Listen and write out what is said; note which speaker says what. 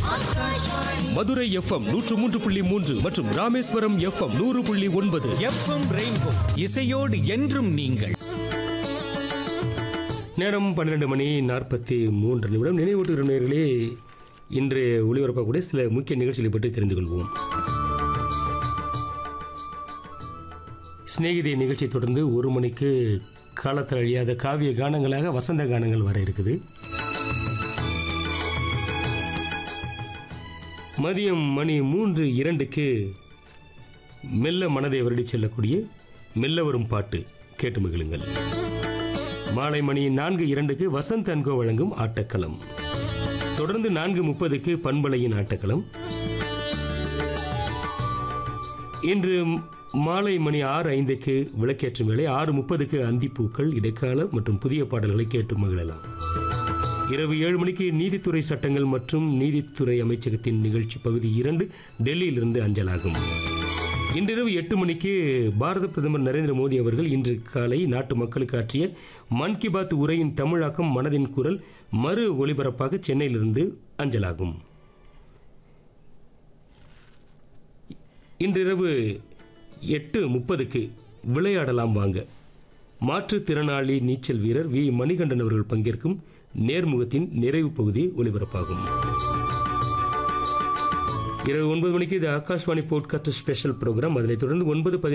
Speaker 1: Madurai FM நூற்று மூன்று புள்ளி மூன்று மற்றும் ராமேஸ்வரம் எஃப்எம் நூறு புள்ளி ஒன்பது
Speaker 2: எஃப்எம் ரெயின்போ இசையோடு என்றும் நீங்கள்
Speaker 1: நேரம் பன்னிரெண்டு மணி நாற்பத்தி மூன்று நிமிடம் நினைவூட்டுகிற நேர்களே இன்று ஒளிபரப்பக்கூடிய சில முக்கிய நிகழ்ச்சிகளை பற்றி தெரிந்து கொள்வோம் சிநேகிதி நிகழ்ச்சி தொடர்ந்து ஒரு மணிக்கு காலத்தில் அழியாத காவிய கானங்களாக வசந்த கானங்கள் வர இருக்குது மதியம் மணி மூன்று இரண்டுக்கு மெல்ல மனதை வருடிச் செல்லக்கூடிய மெல்ல வரும் பாட்டு கேட்டு மகிழுங்கள் மாலை மணி நான்கு இரண்டுக்கு வசந்த் அன்கோ வழங்கும் ஆட்டக்களம் தொடர்ந்து நான்கு முப்பதுக்கு பண்பலையின் ஆட்டக்களம் இன்று மாலை மணி ஆறு ஐந்துக்கு விளக்கேற்றும் வேளை ஆறு முப்பதுக்கு அந்திப்பூக்கள் இடைக்கால மற்றும் புதிய பாடல்களை கேட்டு மகிழலாம் இரவு ஏழு மணிக்கு நீதித்துறை சட்டங்கள் மற்றும் நீதித்துறை அமைச்சகத்தின் நிகழ்ச்சி பகுதி இரண்டு டெல்லியிலிருந்து அஞ்சலாகும் இன்றிரவு எட்டு மணிக்கு பாரத பிரதமர் நரேந்திர மோடி அவர்கள் இன்று காலை நாட்டு மக்களுக்கு ஆற்றிய மன் கி பாத் உரையின் தமிழாக்கம் மனதின் குரல் மறு ஒலிபரப்பாக சென்னையிலிருந்து அஞ்சலாகும் இன்றிரவு எட்டு முப்பதுக்கு விளையாடலாம் வாங்க மாற்றுத்திறனாளி நீச்சல் வீரர் வி மணிகண்டன் அவர்கள் பங்கேற்கும் நேர்முகத்தின் நிறைவு பகுதி ஒலிபரப்பாகும் இரவு ஒன்பது மணிக்கு இது ஆகாஷ்வாணி போட்காஸ்ட் ஸ்பெஷல் ப்ரோக்ராம் அதனைத் தொடர்ந்து ஒன்பது